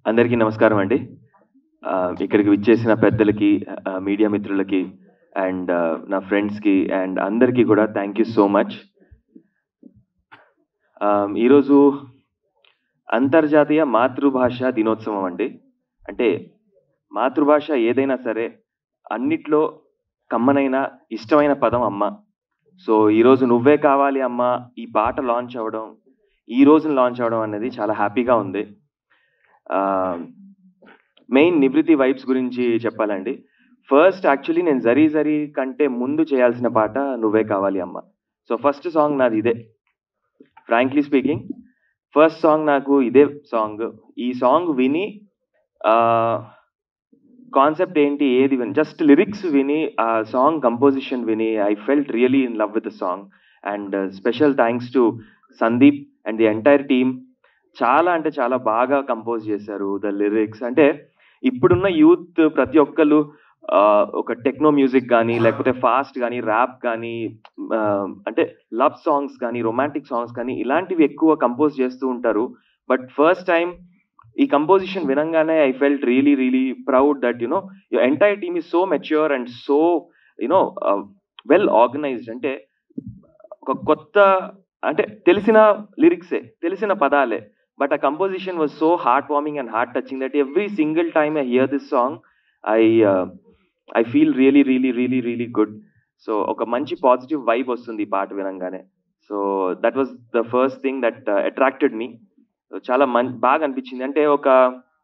అందరికీ నమస్కారం అండి ఆ, ఇక్కడికి విచ్చేసిన పెద్దలకి ఆ, మీడియా మిత్రులకి అండ్ నా ఫ్రెండ్స్కి అండ్ అందరికీ కూడా థ్యాంక్ యూ సో మచ్ ఈరోజు అంతర్జాతీయ మాతృభాష దినోత్సవం అండి అంటే మాతృభాష ఏదైనా సరే అన్నిట్లో కమ్మనైన ఇష్టమైన పదం అమ్మ సో ఈరోజు నువ్వే కావాలి అమ్మ ఈ పాట లాంచ్ అవ్వడం ఈ రోజున లాంచ్ అవ్వడం అనేది చాలా హ్యాపీగా ఉంది మెయిన్ నివృత్తి వైబ్స్ గురించి చెప్పాలండి ఫస్ట్ యాక్చువల్లీ నేను జరీ జరీ కంటే ముందు చేయాల్సిన పాట నువ్వే కావాలి అమ్మ సో ఫస్ట్ సాంగ్ నాది ఇదే ఫ్రాంక్లీ స్పీకింగ్ ఫస్ట్ సాంగ్ నాకు ఇదే సాంగ్ ఈ సాంగ్ విని కాన్సెప్ట్ ఏంటి ఏది విని జస్ట్ లిరిక్స్ విని ఆ సాంగ్ కంపోజిషన్ విని I felt really in love with the song and special thanks to Sandeep and the entire team చాలా అంటే చాలా బాగా కంపోజ్ చేశారు ద లిరిక్స్ అంటే ఇప్పుడున్న యూత్ ప్రతి ఒక్కరు ఆ, ఒక టెక్నో మ్యూజిక్ కానీ లేకపోతే ఫాస్ట్ కానీ ర్యాప్ కానీ ఆ, అంటే లవ్ సాంగ్స్ కానీ రొమాంటిక్ సాంగ్స్ కానీ ఇలాంటివి ఎక్కువ కంపోజ్ చేస్తూ ఉంటారు బట్ ఫస్ట్ టైం ఈ కంపోజిషన్ వినంగానే I felt really really proud that you know your entire team is so mature and so you know well organised అంటే ఒక కొత్త అంటే తెలిసిన లిరిక్సే తెలిసిన పదాలే బట్ ఆ composition was so heart warming and heart touching that every single time I hear this song I I feel really really really really good so ఒక మంచి పాజిటివ్ వైబ్ వస్తుంది ఈ పాట వినంగానే so that was the first thing that attracted me చాలా మం బాగా అనిపించింది అంటే ఒక